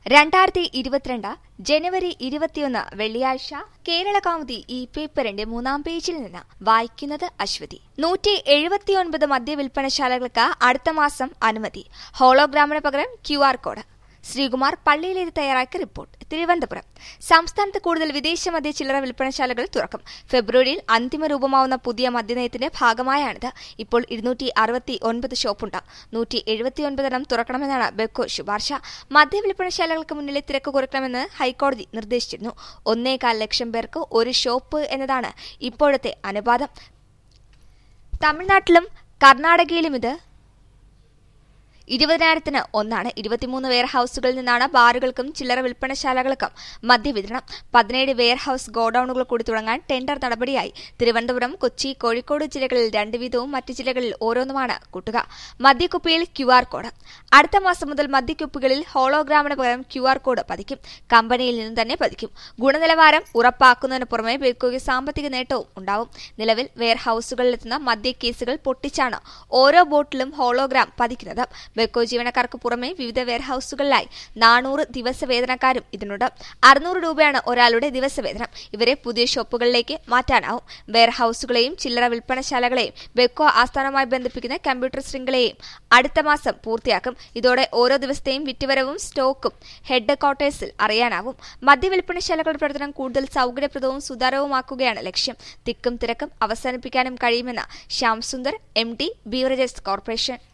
രണ്ടായിരത്തി ഇരുപത്തിരണ്ട് ജനുവരി ഇരുപത്തിയൊന്ന് വെള്ളിയാഴ്ച കേരള കൗമുദി ഈ പേപ്പറിന്റെ മൂന്നാം പേജിൽ നിന്ന് വായിക്കുന്നത് അശ്വതി നൂറ്റി എഴുപത്തിയൊൻപത് മദ്യവിൽപ്പനശാലകൾക്ക് അടുത്ത മാസം അനുമതി ഹോളോഗ്രാമിന് പകരം ക്യു ആർ കോഡ് ശ്രീകുമാർ പള്ളിയിലേത് തയ്യാറാക്കിയ റിപ്പോർട്ട് തിരുവനന്തപുരം സംസ്ഥാനത്ത് കൂടുതൽ വിദേശ മദ്യ ചില്ലറ വിൽപ്പനശാലകൾ തുറക്കും ഫെബ്രുവരിയിൽ അന്തിമ രൂപമാവുന്ന പുതിയ മദ്യനയത്തിന്റെ ഭാഗമായാണിത് ഇപ്പോൾ ഇരുന്നൂറ്റി അറുപത്തി ഒൻപത് ഷോപ്പുണ്ട് നൂറ്റി എഴുപത്തിയൊൻപതെണ്ണം തുറക്കണമെന്നാണ് ബെക്കോ ശുപാർശ മദ്യവിൽപ്പനശാലകൾക്ക് മുന്നിലെ തിരക്ക് കുറയ്ക്കണമെന്ന് ഹൈക്കോടതി നിർദ്ദേശിച്ചിരുന്നു ഒന്നേകാൽ ലക്ഷം പേർക്ക് ഒരു ഷോപ്പ് എന്നതാണ് ഇപ്പോഴത്തെ അനുപാതം തമിഴ്നാട്ടിലും കർണാടകയിലും ഇത് ഇരുപതിനായിരത്തിന് ഒന്നാണ് ഇരുപത്തിമൂന്ന് വെയർ ഹൌസുകളിൽ നിന്നാണ് ബാറുകൾക്കും ചില്ലറ വിൽപ്പനശാലകൾക്കും മദ്യവിതരണം പതിനേഴ് വെയർ ഹൌസ് ഗോഡൌണുകൾ കൂടി തുടങ്ങാൻ ടെൻഡർ നടപടിയായി തിരുവനന്തപുരം കൊച്ചി കോഴിക്കോട് ജില്ലകളിൽ രണ്ട് വീതവും മറ്റ് ജില്ലകളിൽ ഓരോന്നുമാണ് കൂട്ടുക മദ്യക്കുപ്പിയിൽ ക്യു ആർ കോഡ് അടുത്ത മാസം മുതൽ മദ്യക്കുപ്പികളിൽ ഹോളോഗ്രാമിന് പകരം ക്യു ആർ കോഡ് പതിക്കും കമ്പനിയിൽ നിന്ന് തന്നെ പതിക്കും ഗുണനിലവാരം ഉറപ്പാക്കുന്നതിന് പുറമെ ബെക്കോയ്ക്ക് സാമ്പത്തിക നേട്ടവും ഉണ്ടാവും നിലവിൽ വെയർ ഹൌസുകളിലെത്തുന്ന മദ്യ കേസുകൾ പൊട്ടിച്ചാണ് ഓരോ ബോട്ടിലും ഹോളോഗ്രാം പതിക്കുന്നത് ബെക്കോ ജീവനക്കാർക്ക് പുറമെ വിവിധ വെയർഹൌസുകളിലായി നാനൂറ് ദിവസവേതനക്കാരും ഇതിനുണ്ട് അറുന്നൂറ് രൂപയാണ് ഒരാളുടെ ദിവസവേതനം ഇവരെ പുതിയ ഷോപ്പുകളിലേക്ക് മാറ്റാനാവും വെയർഹൌസുകളെയും ചില്ലറ വിൽപ്പനശാലകളെയും ബെക്കോ ആസ്ഥാനമായി ബന്ധിപ്പിക്കുന്ന കമ്പ്യൂട്ടർ ശൃംഖലയെയും അടുത്ത മാസം പൂർത്തിയാക്കും ഇതോടെ ഓരോ ദിവസത്തെയും വിറ്റുവരവും സ്റ്റോക്കും ഹെഡ് ക്വാർട്ടേഴ്സിൽ അറിയാനാവും മദ്യവിൽപ്പനശാലകളുടെ പ്രവർത്തനം കൂടുതൽ സൗകര്യപ്രദവും സുതാര്യവുമാക്കുകയാണ് ലക്ഷ്യം തിക്കും തിരക്കും അവസാനിപ്പിക്കാനും കഴിയുമെന്ന് Shyam Sundar M D beverages corporation